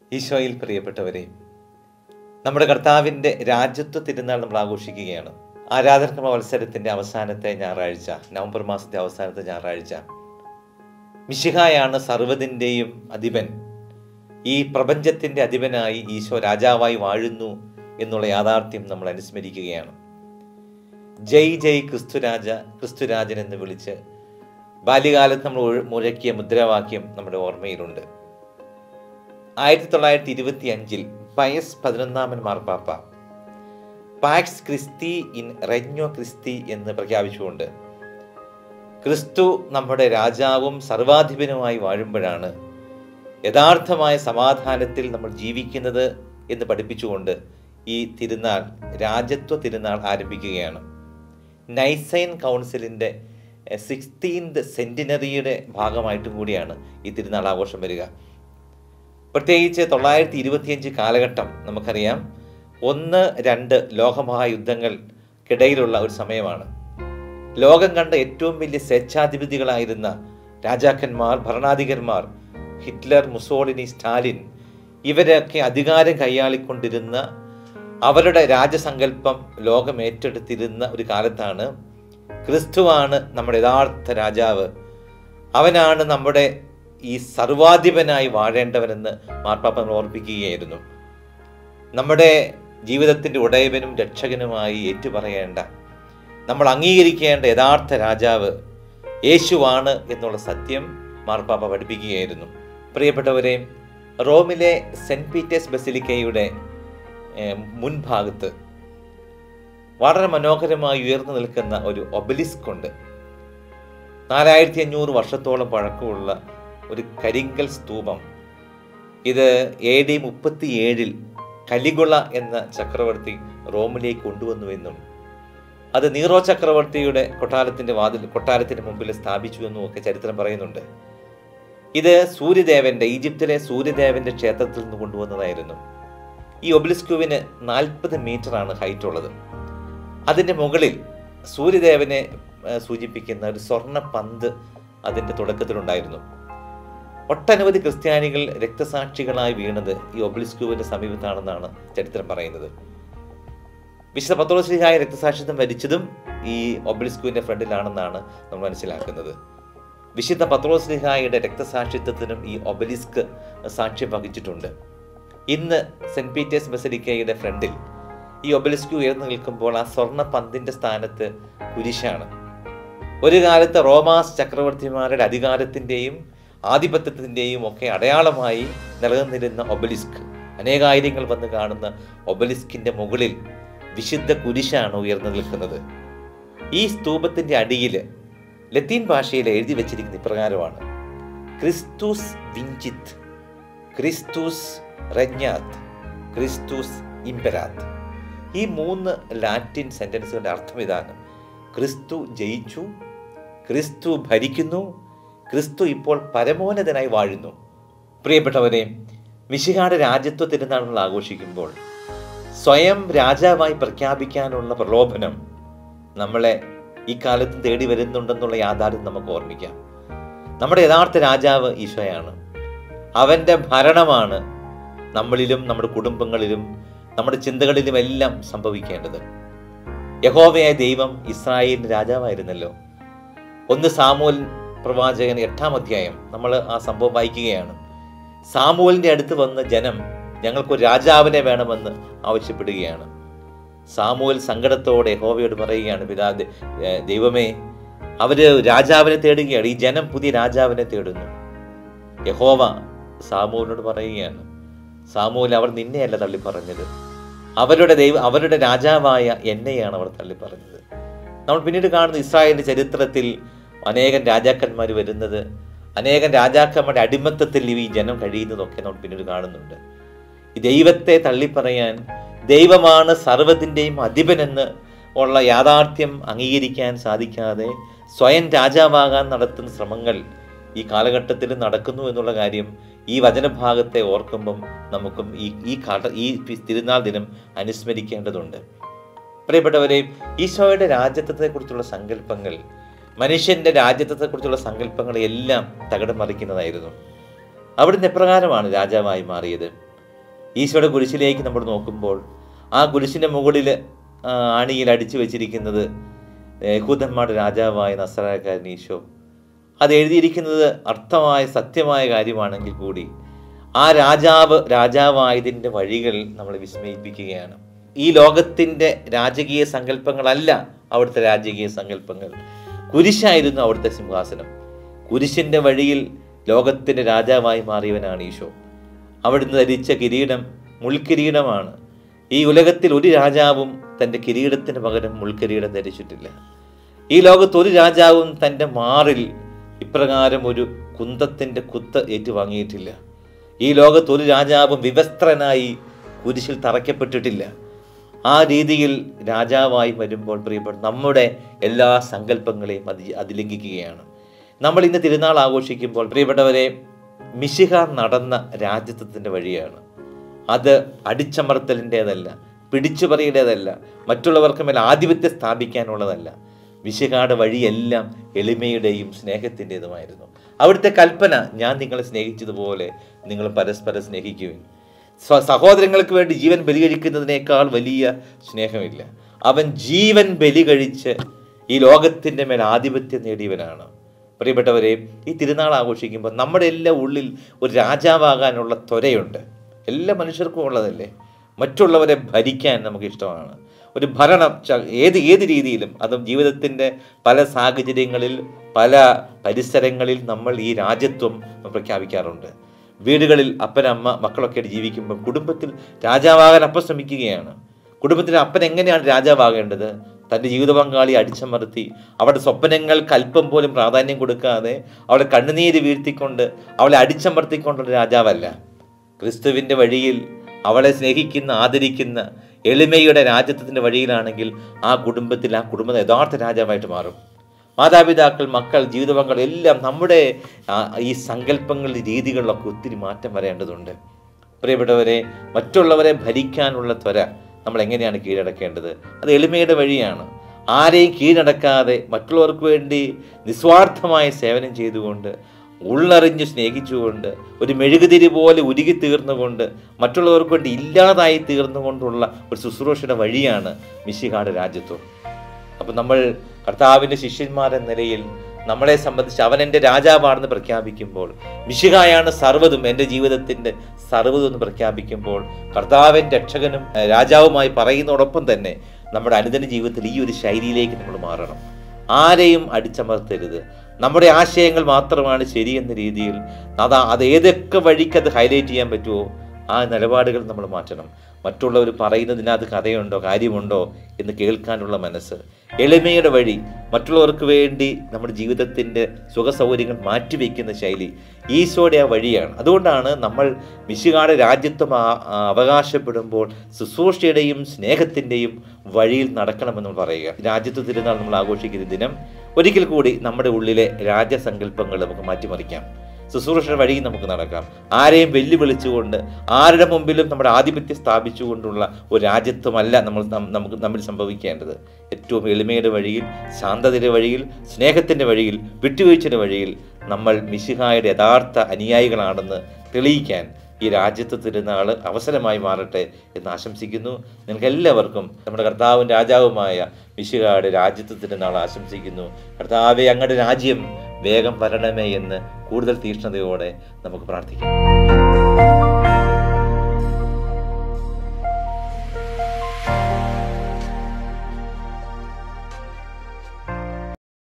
ഈശോയിൽ പ്രിയപ്പെട്ടവരെ നമ്മുടെ കർത്താവിൻ്റെ രാജ്യത്വ തിരുനാൾ നമ്മൾ ആഘോഷിക്കുകയാണ് ആരാധനക്രമ മത്സരത്തിൻ്റെ അവസാനത്തെ ഞായറാഴ്ച നവംബർ മാസത്തെ അവസാനത്തെ ഞായറാഴ്ച മിശിഹായാണ് സർവ്വതിൻ്റെയും അധിപൻ ഈ പ്രപഞ്ചത്തിൻ്റെ അധിപനായി ഈശോ രാജാവായി വാഴുന്നു എന്നുള്ള യാഥാർത്ഥ്യം നമ്മൾ അനുസ്മരിക്കുകയാണ് ജയ് ജയ് ക്രിസ്തുരാജ ക്രിസ്തുരാജൻ എന്ന് വിളിച്ച് ബാല്യകാലത്ത് നമ്മൾ ഒഴ- മുഴക്കിയ മുദ്രാവാക്യം നമ്മുടെ ഓർമ്മയിലുണ്ട് ആയിരത്തി തൊള്ളായിരത്തി ഇരുപത്തി അഞ്ചിൽ പയസ് പതിനൊന്നാമൻ മാർപ്പാപ്പ പാക്സ് ക്രിസ്തി ഇൻ റെഞ്ഞോ ക്രിസ്തി എന്ന് പ്രഖ്യാപിച്ചുകൊണ്ട് ക്രിസ്തു നമ്മുടെ രാജാവും സർവാധിപനുമായി വാഴുമ്പോഴാണ് യഥാർത്ഥമായ സമാധാനത്തിൽ നമ്മൾ ജീവിക്കുന്നത് എന്ന് പഠിപ്പിച്ചുകൊണ്ട് ഈ തിരുനാൾ രാജത്വ തിരുനാൾ ആരംഭിക്കുകയാണ് നൈസൈൻ കൗൺസിലിൻ്റെ സിക്സ്റ്റീൻത് സെൻറ്റിനറിയുടെ ഭാഗമായിട്ടും കൂടിയാണ് ഈ തിരുനാൾ ആഘോഷം വരിക പ്രത്യേകിച്ച് തൊള്ളായിരത്തി ഇരുപത്തിയഞ്ച് കാലഘട്ടം നമുക്കറിയാം ഒന്ന് രണ്ട് ലോകമഹായുദ്ധങ്ങൾക്കിടയിലുള്ള ഒരു സമയമാണ് ലോകം കണ്ട ഏറ്റവും വലിയ സ്വേച്ഛാധിപതികളായിരുന്ന രാജാക്കന്മാർ ഭരണാധികന്മാർ ഹിറ്റ്ലർ മുസോളിനി സ്റ്റാലിൻ ഇവരൊക്കെ അധികാരം കൈയാളിക്കൊണ്ടിരുന്ന അവരുടെ രാജസങ്കല്പം ലോകം ഏറ്റെടുത്തിരുന്ന ഒരു കാലത്താണ് ക്രിസ്തുവാണ് നമ്മുടെ യഥാർത്ഥ രാജാവ് അവനാണ് നമ്മുടെ ഈ സർവാധിപനായി വാഴേണ്ടവനെന്ന് മാർപ്പാപ്പ നമ്മൾ ഓർപ്പിക്കുകയായിരുന്നു നമ്മുടെ ജീവിതത്തിൻ്റെ ഉടയവനും രക്ഷകനുമായി ഏറ്റുപറയേണ്ട നമ്മൾ അംഗീകരിക്കേണ്ട യഥാർത്ഥ രാജാവ് യേശുവാണ് എന്നുള്ള സത്യം മാർപ്പാപ്പ പഠിപ്പിക്കുകയായിരുന്നു പ്രിയപ്പെട്ടവരെ റോമിലെ സെൻറ്റ് പീറ്റേഴ്സ് ബസിലിക്കയുടെ ഏഹ്, മുൻഭാഗത്ത് വളരെ മനോഹരമായി ഉയർന്നു നിൽക്കുന്ന ഒരു ഒബലിസ്ക് ഉണ്ട് നാലായിരത്തി അഞ്ഞൂറ് വർഷത്തോളം പഴക്കമുള്ള ഒരു കരിങ്കൽ സ്തൂപം ഇത് എ ഡി മുപ്പത്തി ഏഴിൽ കലിഗുള എന്ന ചക്രവർത്തി റോമിലേക്ക് കൊണ്ടുവന്നുവെന്നും അത് നീറോ ചക്രവർത്തിയുടെ കൊട്ടാരത്തിന്റെ വാതിൽ കൊട്ടാരത്തിന് മുമ്പിൽ സ്ഥാപിച്ചു എന്നും ഒക്കെ ചരിത്രം പറയുന്നുണ്ട് ഇത് സൂര്യദേവന്റെ ഈജിപ്തിലെ സൂര്യദേവന്റെ ക്ഷേത്രത്തിൽ നിന്ന് കൊണ്ടുവന്നതായിരുന്നു ഈ ഒബിലിസ്ക്യൂവിന് നാൽപ്പത് ആണ് ഹൈറ്റ് ഉള്ളത് അതിൻ്റെ മുകളിൽ സൂര്യദേവനെ ആ, സൂചിപ്പിക്കുന്ന ഒരു സ്വർണ്ണ പന്ത് അതിൻ്റെ തുടക്കത്തിലുണ്ടായിരുന്നു ഒട്ടനവധി ക്രിസ്ത്യാനികൾ രക്തസാക്ഷികളായി വീണത് ഈ ഒബിലിസ്ക്യൂവിന്റെ സമീപത്താണെന്നാണ് ചരിത്രം പറയുന്നത് വിശുദ്ധ പത്രോശ്രീഹായ രക്തസാക്ഷിത്വം വരിച്ചതും ഈ ഒബിലിസ്ക്യൂവിന്റെ ഫ്രണ്ടിലാണെന്നാണ് നമ്മൾ മനസ്സിലാക്കുന്നത് വിശുദ്ധ പത്രോശ്രീഹായുടെ രക്തസാക്ഷിത്വത്തിനും ഈ ഒബലിസ്ക് സാക്ഷ്യം വഹിച്ചിട്ടുണ്ട് ഇന്ന് സെന്റ് പീറ്റേഴ്സ് ബസലിക്കയുടെ ഫ്രണ്ടിൽ ഈ ഒബലിസ്ക് ഉയർന്നു നിൽക്കുമ്പോൾ ആ സ്വർണ്ണ പന്തിന്റെ സ്ഥാനത്ത് കുരിശാണ് ഒരു കാലത്ത് റോമാസ് ചക്രവർത്തിമാരുടെ അധികാരത്തിന്റെയും ആധിപത്യത്തിന്റെയും ഒക്കെ അടയാളമായി നിലനിന്നിരുന്ന ഒബലിസ്ക് അനേകായിരങ്ങൾ വന്ന് കാണുന്ന ഒബലിസ്കിന്റെ മുകളിൽ വിശുദ്ധ കുരിശാണ് ഉയർന്നു നിൽക്കുന്നത് ഈ സ്തൂപത്തിന്റെ അടിയിൽ ലത്തീൻ ഭാഷയിൽ എഴുതി വെച്ചിരിക്കുന്ന ഇപ്രകാരമാണ് ക്രിസ്തുസ് വിഞ്ചിത് ക്രിസ്തുസ് റജ്ഞാത് ക്രിസ്തുസ് ഇംപെരാത് ഈ മൂന്ന് ലാറ്റിൻ സെന്റൻസുകളുടെ അർത്ഥം ഇതാണ് ക്രിസ്തു ജയിച്ചു ക്രിസ്തു ഭരിക്കുന്നു ക്രിസ്തു ഇപ്പോൾ പരമോന്നതനായി വാഴുന്നു പ്രിയപ്പെട്ടവരെ മിശിഹാട് രാജ്യത്വ തിരുനാളുകൾ ആഘോഷിക്കുമ്പോൾ സ്വയം രാജാവായി പ്രഖ്യാപിക്കാനുള്ള പ്രലോഭനം നമ്മളെ ഈ കാലത്ത് തേടി വരുന്നുണ്ടെന്നുള്ള യാഥാർത്ഥ്യം നമുക്ക് ഓർമ്മിക്കാം നമ്മുടെ യഥാർത്ഥ രാജാവ് ഈശോയാണ് അവൻ്റെ ഭരണമാണ് നമ്മളിലും നമ്മുടെ കുടുംബങ്ങളിലും നമ്മുടെ ചിന്തകളിലും എല്ലാം സംഭവിക്കേണ്ടത് യഹോവയായ ദൈവം ഇസ്രായേലിന് രാജാവായിരുന്നല്ലോ ഒന്ന് സാമൂൽ പ്രവാചകൻ എട്ടാം അധ്യായം നമ്മൾ ആ സംഭവം വായിക്കുകയാണ് സാമൂലിൻ്റെ അടുത്ത് വന്ന് ജനം ഞങ്ങൾക്കൊരു രാജാവിനെ വേണമെന്ന് ആവശ്യപ്പെടുകയാണ് സാമൂൽ സങ്കടത്തോടെ യഹോവയോട് പറയുകയാണ് പിതാ ദ- ഏർ ദൈവമേ അവര് രാജാവിനെ തേടുകയാണ് ഈ ജനം പുതിയ രാജാവിനെ തേടുന്നു യഹോവ സാമൂലിനോട് പറയുകയാണ് സാമൂൽ അവർ നിന്നെയല്ല തള്ളി പറഞ്ഞത് അവരുടെ ദൈവ അവരുടെ രാജാവായ എന്നെയാണ് അവർ തള്ളി പറഞ്ഞത് നമ്മൾ പിന്നീട് കാണുന്ന ഇസ്രായേലിന്റെ ചരിത്രത്തിൽ അനേകം രാജാക്കന്മാർ വരുന്നത് അനേകം രാജാക്കന്മാരുടെ അടിമത്തത്തിൽ ഈ ജനം കഴിയുന്നതൊക്കെ നമ്മൾ പിന്നീട് കാണുന്നുണ്ട് ഈ ദൈവത്തെ തള്ളിപ്പറയാൻ ദൈവമാണ് സർവ്വത്തിൻ്റെയും അധിപനെന്ന് ഉള്ള യാഥാർത്ഥ്യം അംഗീകരിക്കാൻ സാധിക്കാതെ സ്വയം രാജാവാകാൻ നടത്തുന്ന ശ്രമങ്ങൾ ഈ കാലഘട്ടത്തിൽ നടക്കുന്നു എന്നുള്ള കാര്യം ഈ വചനഭാഗത്തെ ഓർക്കുമ്പം നമുക്കും ഈ ഈ കാല ഈ തിരുനാൾ ദിനം അനുസ്മരിക്കേണ്ടതുണ്ട് പ്രിയപ്പെട്ടവരെ ഈശോയുടെ രാജ്യത്വത്തെക്കുറിച്ചുള്ള സങ്കല്പങ്ങൾ മനുഷ്യന്റെ രാജ്യത്വത്തെക്കുറിച്ചുള്ള സങ്കല്പങ്ങളെ എല്ലാം തകിടം മറിക്കുന്നതായിരുന്നു അവിടുന്ന് എപ്രകാരമാണ് രാജാവായി മാറിയത് ഈശോയുടെ കുരിശിലേക്ക് നമ്മൾ നോക്കുമ്പോൾ ആ കുരിശിൻ്റെ മുകളിൽ ആ, ആണിയിൽ അടിച്ചു വെച്ചിരിക്കുന്നത് യഹൂദന്മാരുടെ രാജാവായ നസറായക്കാരൻ ഈശോ അത് എഴുതിയിരിക്കുന്നത് അർത്ഥമായ സത്യമായ കാര്യമാണെങ്കിൽ കൂടി ആ രാജാവ് രാജാവായതിൻ്റെ വഴികൾ നമ്മളെ വിസ്മയിപ്പിക്കുകയാണ് ഈ ലോകത്തിൻ്റെ രാജകീയ സങ്കല്പങ്ങളല്ല അവിടുത്തെ രാജകീയ സങ്കല്പങ്ങൾ കുരിശായിരുന്നു അവിടുത്തെ സിംഹാസനം കുരിശിൻ്റെ വഴിയിൽ ലോകത്തിൻ്റെ രാജാവായി മാറിയവനാണ് ഈശോ അവിടുന്ന് ധരിച്ച കിരീടം മുൾക്കിരീടമാണ് ഈ ഉലകത്തിൽ ഒരു രാജാവും തൻ്റെ കിരീടത്തിന് പകരം മുൾക്കിരീടം ധരിച്ചിട്ടില്ല ഈ ലോകത്ത് ഒരു രാജാവും തൻ്റെ മാറിൽ ഇപ്രകാരം ഒരു കുന്തത്തിൻ്റെ കുത്ത് ഏറ്റുവാങ്ങിയിട്ടില്ല ഈ ലോകത്ത് ഒരു രാജാവും വിവസ്ത്രനായി കുരിശിൽ തറയ്ക്കപ്പെട്ടിട്ടില്ല ആ രീതിയിൽ രാജാവായി വരുമ്പോൾ പ്രിയപ്പെട്ട നമ്മുടെ എല്ലാ സങ്കല്പങ്ങളെയും അത് അതിലംഘിക്കുകയാണ് നമ്മൾ ഇന്ന് തിരുനാൾ ആഘോഷിക്കുമ്പോൾ പ്രിയപ്പെട്ടവരെ മിശിഹ നടന്ന രാജ്യത്വത്തിൻ്റെ വഴിയാണ് അത് അടിച്ചമർത്തലിൻ്റേതല്ല പിടിച്ചുപറിയുടേതല്ല മറ്റുള്ളവർക്ക് മേൽ ആധിപത്യം സ്ഥാപിക്കാനുള്ളതല്ല വിശകാട് വഴിയെല്ലാം എളിമയുടെയും സ്നേഹത്തിൻ്റെതുമായിരുന്നു അവിടുത്തെ കൽപ്പന ഞാൻ നിങ്ങളെ സ്നേഹിച്ചതുപോലെ നിങ്ങൾ പരസ്പരം സ്നേഹിക്കുവിൻ സ്വ സഹോദരങ്ങൾക്ക് വേണ്ടി ജീവൻ ബലി കഴിക്കുന്നതിനേക്കാൾ വലിയ സ്നേഹമില്ല അവൻ ജീവൻ ബലി കഴിച്ച് ഈ ലോകത്തിൻ്റെ മേൽ ആധിപത്യം നേടിയവനാണ് പ്രിയപ്പെട്ടവരെ ഈ തിരുനാൾ ആഘോഷിക്കുമ്പോൾ നമ്മുടെ എല്ലാ ഉള്ളിൽ ഒരു രാജാവാകാനുള്ള ത്വരയുണ്ട് എല്ലാ മനുഷ്യർക്കും ഉള്ളതല്ലേ മറ്റുള്ളവരെ ഭരിക്കാൻ നമുക്ക് ഇഷ്ടമാണ് ഒരു ഭരണം ച- ഏത് ഏത് രീതിയിലും അതും ജീവിതത്തിൻ്റെ പല സാഹചര്യങ്ങളിൽ പല പരിസരങ്ങളിൽ നമ്മൾ ഈ രാജ്യത്വം പ്രഖ്യാപിക്കാറുണ്ട് വീടുകളിൽ അപ്പനമ്മ മക്കളൊക്കെ ആയിട്ട് ജീവിക്കുമ്പോൾ കുടുംബത്തിൽ രാജാവാകാൻ അപ്പം ശ്രമിക്കുകയാണ് കുടുംബത്തിലെ അപ്പൻ എങ്ങനെയാണ് രാജാവാകേണ്ടത് തൻ്റെ ജീവിത പങ്കാളി അടിച്ചമർത്തി അവളുടെ സ്വപ്നങ്ങൾക്ക് അല്പം പോലും പ്രാധാന്യം കൊടുക്കാതെ അവളെ കണ്ണുനീര് വീഴ്ത്തിക്കൊണ്ട് അവളെ അടിച്ചമർത്തിക്കൊണ്ടുള്ള രാജാവല്ല ക്രിസ്തുവിൻ്റെ വഴിയിൽ അവളെ സ്നേഹിക്കുന്ന ആദരിക്കുന്ന എളിമയുടെ രാജ്യത്വത്തിൻ്റെ വഴിയിലാണെങ്കിൽ ആ കുടുംബത്തിൽ ആ കുടുംബം യഥാർത്ഥ രാജാവായിട്ട് മാറും മാതാപിതാക്കൾ മക്കൾ ജീവിത പങ്കാളി എല്ലാം നമ്മുടെ ആ, ഈ സങ്കല്പങ്ങളുടെ രീതികളിലൊക്കെ ഒത്തിരി മാറ്റം വരേണ്ടതുണ്ട് പ്രിയപ്പെട്ടവരെ മറ്റുള്ളവരെ ഭരിക്കാനുള്ള ത്വര നമ്മൾ എങ്ങനെയാണ് കീഴടക്കേണ്ടത് അത് എളിമയുടെ വഴിയാണ് ആരെയും കീഴടക്കാതെ മറ്റുള്ളവർക്ക് വേണ്ടി നിസ്വാർത്ഥമായ സേവനം ചെയ്തുകൊണ്ട് ഉള്ളറിഞ്ഞ് സ്നേഹിച്ചുകൊണ്ട് ഒരു മെഴുകുതിരി പോലെ ഉരുകി തീർന്നുകൊണ്ട് മറ്റുള്ളവർക്ക് വേണ്ടി ഇല്ലാതായി തീർന്നുകൊണ്ടുള്ള ഒരു ശുശ്രൂഷയുടെ വഴിയാണ് മിശിഹാട് രാജ്യത്വം അപ്പം നമ്മൾ കർത്താവിൻ്റെ ശിഷ്യന്മാരെന്ന നിലയിൽ നമ്മളെ സംബന്ധിച്ച് അവൻ എൻ്റെ രാജാവാണെന്ന് പ്രഖ്യാപിക്കുമ്പോൾ മിശിഹായാണ് സർവ്വതും എൻ്റെ ജീവിതത്തിൻ്റെ സർവ്വതും എന്ന് പ്രഖ്യാപിക്കുമ്പോൾ കർത്താവൻ രക്ഷകനും ഏഹ്, രാജാവുമായി പറയുന്നതോടൊപ്പം തന്നെ നമ്മുടെ അനുദിന ജീവിതത്തിൽ ഈ ഒരു ശൈലിയിലേക്ക് നമ്മൾ മാറണം ആരെയും അടിച്ചമർത്തരുത് നമ്മുടെ ആശയങ്ങൾ മാത്രമാണ് ശരിയെന്ന രീതിയിൽ അത് അത് ഏതൊക്കെ വഴിക്ക് അത് ഹൈലൈറ്റ് ചെയ്യാൻ പറ്റുമോ ആ നിലപാടുകൾ നമ്മൾ മാറ്റണം മറ്റുള്ളവർ പറയുന്നതിനകത്ത് കഥയുണ്ടോ കാര്യമുണ്ടോ എന്ന് കേൾക്കാനുള്ള മനസ്സ് എളിമയുടെ വഴി മറ്റുള്ളവർക്ക് വേണ്ടി നമ്മുടെ ജീവിതത്തിൻ്റെ സുഖസൗകര്യങ്ങൾ മാറ്റിവെക്കുന്ന ശൈലി ഈശോയുടെ ആ വഴിയാണ് അതുകൊണ്ടാണ് നമ്മൾ മിശികാട് രാജ്യത്വം ആ- ആ അവകാശപ്പെടുമ്പോൾ ശുശ്രൂഷയുടെയും സ്നേഹത്തിൻ്റെയും വഴിയിൽ നടക്കണമെന്ന് നമ്മൾ പറയുക രാജ്യത്വ തിരുനാൾ നമ്മൾ ആഘോഷിക്കുന്ന ദിനം ഒരിക്കൽ കൂടി നമ്മുടെ ഉള്ളിലെ രാജ്യസങ്കല്പങ്ങൾ നമുക്ക് മാറ്റിമറിക്കാം ശുശ്രൂഷ വഴി നമുക്ക് നടക്കാം ആരെയും വെല്ലുവിളിച്ചുകൊണ്ട് ആരുടെ മുമ്പിലും നമ്മുടെ ആധിപത്യം സ്ഥാപിച്ചുകൊണ്ടുള്ള ഒരു രാജ്യത്വമല്ല നമ്മൾ നം- നമുക്ക് നമ്മിൽ സംഭവിക്കേണ്ടത് ഏറ്റവും എളിമയുടെ വഴിയിൽ ശാന്തതയുടെ വഴിയിൽ സ്നേഹത്തിൻ്റെ വഴിയിൽ വിട്ടുവീഴ്ചയുടെ വഴിയിൽ നമ്മൾ മിശിഹായുടെ യഥാർത്ഥ അനുയായികളാണെന്ന് തെളിയിക്കാൻ ഈ രാജ്യത്വ തിരുനാൾ അവസരമായി മാറട്ടെ എന്ന് ആശംസിക്കുന്നു നിങ്ങൾക്ക് എല്ലാവർക്കും നമ്മുടെ കർത്താവും രാജാവുമായ മിശിഹായുടെ രാജ്യത്വ തിരുനാൾ ആശംസിക്കുന്നു കർത്താവെ അങ്ങയുടെ രാജ്യം വേഗം വരണമേ എന്ന് കൂടുതൽ തീക്ഷ്ണതയോടെ നമുക്ക് പ്രാർത്ഥിക്കാം